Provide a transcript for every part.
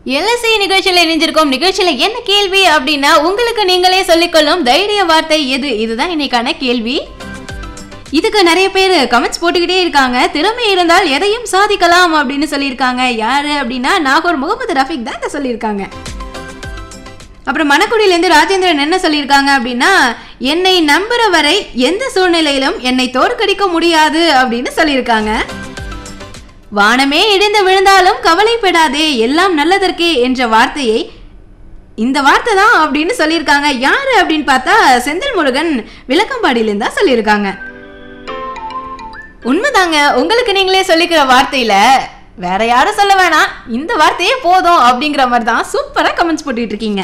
LSC நிகழ்ச்சியில இணைஞ்சிருக்கோம் நிகழ்ச்சியில என்ன கேள்வி அப்படின்னா உங்களுக்கு நீங்களே சொல்லிக்கொள்ளும் தைரிய வார்த்தை எது இதுதான் இன்னைக்கான கேள்வி இதுக்கு நிறைய பேர் கமெண்ட்ஸ் போட்டுக்கிட்டே இருக்காங்க திறமை இருந்தால் எதையும் சாதிக்கலாம் அப்படின்னு சொல்லியிருக்காங்க யாரு அப்படின்னா நாகூர் முகமது ரஃபிக் தான் இதை சொல்லியிருக்காங்க அப்புறம் மணக்குடியிலேருந்து ராஜேந்திரன் என்ன சொல்லியிருக்காங்க அப்படின்னா என்னை நம்புற வரை எந்த சூழ்நிலையிலும் என்னை தோற்கடிக்க முடியாது அப்படின்னு சொல்லியிருக்காங்க வானமே இடிந்து விழுந்தாலும் கவலைப்படாதே எல்லாம் நல்லதற்கே என்ற வார்த்தையை இந்த வார்த்தை தான் அப்படின்னு சொல்லியிருக்காங்க யாரு அப்படின்னு பார்த்தா செந்தில் முருகன் விளக்கம்பாடியிலேருந்து தான் சொல்லியிருக்காங்க உண்மைதாங்க உங்களுக்கு நீங்களே சொல்லிக்கிற வார்த்தையில வேற யாரும் சொல்ல வேணாம் இந்த வார்த்தையே போதும் அப்படிங்கிற மாதிரி தான் சூப்பரா கமெண்ட்ஸ் போட்டுட்டு இருக்கீங்க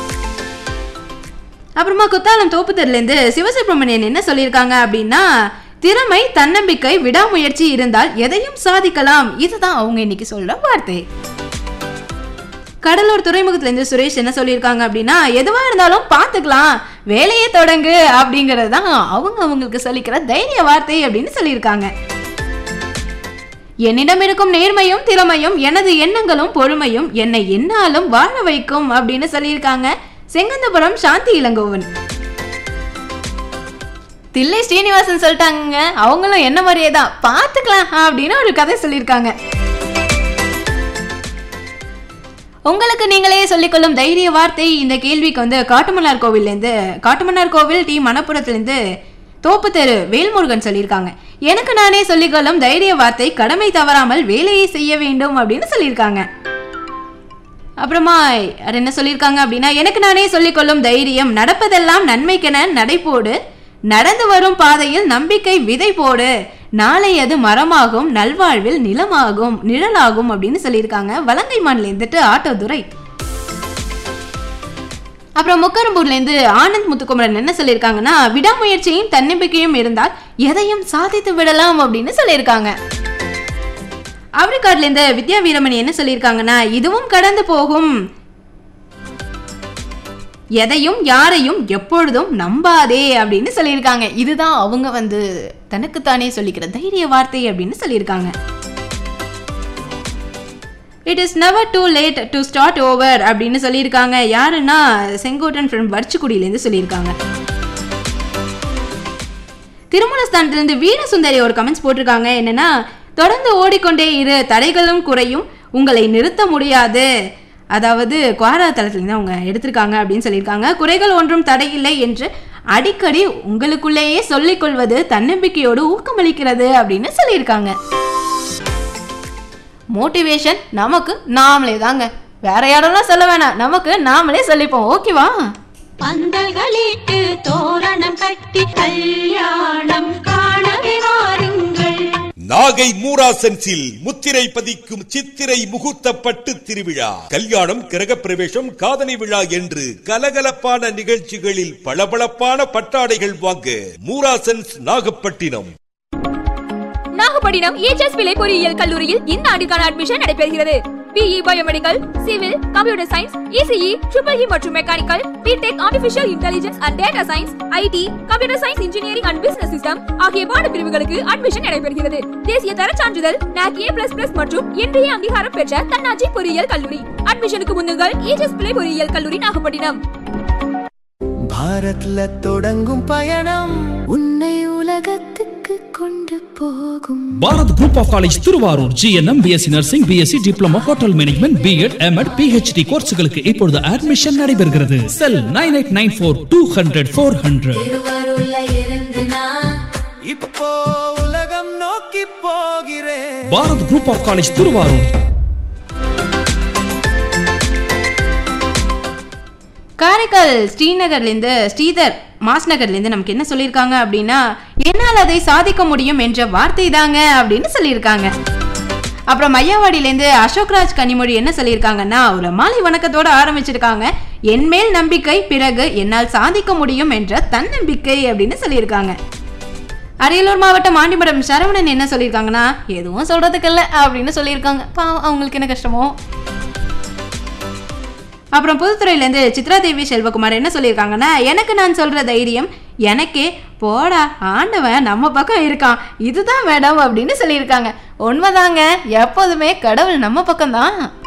அப்புறமா குத்தாலம் தோப்புத்தர்லேருந்து சிவசுப்ரமணியன் என்ன சொல்லியிருக்காங்க அப்படின்னா திறமை தன்னம்பிக்கை விடாமுயற்சி இருந்தால் எதையும் சாதிக்கலாம் இதுதான் அவங்க இன்னைக்கு சொல்ற வார்த்தை கடலூர் துறைமுகத்திலேருந்து சுரேஷ் என்ன சொல்லியிருக்காங்க அப்படின்னா எதுவா இருந்தாலும் பார்த்துக்கலாம் வேலையே தொடங்கு அப்படிங்கிறது தான் அவங்க அவங்களுக்கு சொல்லிக்கிற தைரிய வார்த்தை அப்படின்னு சொல்லியிருக்காங்க என்னிடம் இருக்கும் நேர்மையும் திறமையும் எனது எண்ணங்களும் பொறுமையும் என்னை என்னாலும் வாழ வைக்கும் அப்படின்னு சொல்லியிருக்காங்க செங்கந்தபுரம் சாந்தி இளங்கோவன் தில்லை ஸ்ரீனிவாசன் சொல்லிட்டாங்க அவங்களும் என்ன மாதிரியே தான் பார்த்துக்கலாம் அப்படின்னு ஒரு கதை சொல்லியிருக்காங்க உங்களுக்கு நீங்களே சொல்லிக்கொள்ளும் தைரிய வார்த்தை இந்த கேள்விக்கு வந்து காட்டுமன்னார் கோவில்லேருந்து காட்டுமன்னார் கோவில் டி மணப்புறத்துலேருந்து தோப்பு தெரு வேல்முருகன் சொல்லியிருக்காங்க எனக்கு நானே சொல்லிக்கொள்ளும் தைரிய வார்த்தை கடமை தவறாமல் வேலையை செய்ய வேண்டும் அப்படின்னு சொல்லியிருக்காங்க அப்புறமா அது என்ன சொல்லியிருக்காங்க அப்படின்னா எனக்கு நானே சொல்லிக்கொள்ளும் தைரியம் நடப்பதெல்லாம் நன்மைக்கென நடைபோடு நடந்து வரும் பாதையில் நம்பிக்கை விதை போடு நாளை அது மரமாகும் நல்வாழ்வில் நிலமாகும் நிழலாகும் அப்படின்னு சொல்லியிருக்காங்க வலங்கை இருந்துட்டு ஆட்டோ துரை அப்புறம் முக்கரம்பூர்லேருந்து ஆனந்த் முத்துக்குமரன் என்ன சொல்லியிருக்காங்கன்னா விடாமுயற்சியும் தன்னம்பிக்கையும் இருந்தால் எதையும் சாதித்து விடலாம் அப்படின்னு சொல்லியிருக்காங்க ஆப்ரிக்காட்லேருந்து வித்யா வீரமணி என்ன சொல்லியிருக்காங்கன்னா இதுவும் கடந்து போகும் எதையும் யாரையும் எப்பொழுதும் நம்பாதே அப்படின்னு சொல்லியிருக்காங்க இதுதான் அவங்க வந்து தனக்குத்தானே சொல்லிக்கிற தைரிய வார்த்தை அப்படின்னு சொல்லியிருக்காங்க it is never too late to start over அப்படின்னு சொல்லியிருக்காங்க யாருன்னா செங்கோட்டன் ஃப்ரம் வர்ச்சுக்குடியிலேருந்து சொல்லியிருக்காங்க திருமணஸ்தானத்திலிருந்து வீரசுந்தரி ஒரு கமெண்ட்ஸ் போட்டிருக்காங்க என்னன்னா தொடர்ந்து ஓடிக்கொண்டே இரு தடைகளும் குறையும் உங்களை நிறுத்த முடியாது அதாவது குவாரா தளத்திலிருந்து அவங்க எடுத்திருக்காங்க அப்படின்னு சொல்லியிருக்காங்க குறைகள் ஒன்றும் தடையில்லை என்று அடிக்கடி உங்களுக்குள்ளேயே சொல்லிக் கொள்வது தன்னம்பிக்கையோடு ஊக்கமளிக்கிறது அப்படின்னு சொல்லியிருக்காங்க மோட்டிவேஷன் நமக்கு நாமளே தாங்க வேற யாரெல்லாம் சொல்ல வேணாம் நமக்கு நாமளே சொல்லிப்போம் ஓகேவா பந்தல்களிட்டு தோரணம் கட்டி கல்யாணம் காணவே வாருங்கள் நாகை மூராசன்ஸில் முத்திரை பதிக்கும் சித்திரை முகூர்த்த பட்டு திருவிழா கல்யாணம் கிரகப்பிரவேசம் காதணி விழா என்று கலகலப்பான நிகழ்ச்சிகளில் பளபளப்பான பட்டாடைகள் வாங்க மூராசன்ஸ் நாகப்பட்டினம் நாகப்பட்டினம் EHS பிள்ளை பொறியியல் கல்லூரியில் இந்த ஆண்டிற்கான அட்மிஷன் நடைபெறுகிறது BE biomedical civil computer science ECE triple E மற்றும் mechanical BTech artificial intelligence and data science IT computer science engineering and business system ஆகிய பாட பிரிவுகளுக்கு அட்மிஷன் நடைபெறுகிறது தேசிய தர சான்றிதழ் NAC A++ மற்றும் இன்றைய அங்கீகாரம் பெற்ற தன்னாட்சி பொறியியல் கல்லூரி அட்மிஷனுக்கு முன்னுங்கள் EHS பிள்ளை பொறியியல் கல்லூரி நாகப்பட்டினம் பாரத்ல தொடங்கும் பயணம் உன்னை உலகத்துக்கு கொண்டு போகும் Bharat group of college Thiruvarur GNM BSc nursing BSc diploma hotel management BEd MEd PhD கோர்ஸ்களுக்கு இப்பொழுது அட்மிஷன் நடைபெறுகிறது cell nine eight nine four two hundred four hundred திருவருள்ல இருந்து நான் இப்போ உலகம் நோக்கி போகிறேன் Bharat group of college Thiruvarur Karaikal ஸ்ரீநகர்லேருந்து ஸ்ரீதர் மாஸ்நகர்லேருந்து நமக்கு என்ன சொல்லியிருக்காங்க அப்படின்னா என்னால் அதை சாதிக்க முடியும் என்ற வார்த்தை தாங்க அப்படின்னு சொல்லியிருக்காங்க அப்புறம் மையாவாடியிலேருந்து அசோக்ராஜ் கனிமொழி என்ன சொல்லியிருக்காங்கன்னா ஒரு மாலை வணக்கத்தோட ஆரம்பிச்சிருக்காங்க என் மேல் நம்பிக்கை பிறகு என்னால் சாதிக்க முடியும் என்ற தன்னம்பிக்கை அப்படின்னு சொல்லியிருக்காங்க அரியலூர் மாவட்டம் ஆண்டிமடம் சரவணன் என்ன சொல்லியிருக்காங்கன்னா எதுவும் சொல்றதுக்கு இல்லை அப்படின்னு சொல்லியிருக்காங்க பாவம் அவங்களுக்கு என்ன கஷ்டமோ அப்புறம் புதுத்துறையிலேருந்து சித்ரா தேவி செல்வகுமார் என்ன சொல்லியிருக்காங்கன்னா எனக்கு நான் சொல்ற தைரியம் எனக்கே போடா ஆண்டவன் நம்ம பக்கம் இருக்கான் இதுதான் மேடம் அப்படின்னு சொல்லியிருக்காங்க உண்மைதாங்க எப்போதுமே கடவுள் நம்ம பக்கம்தான்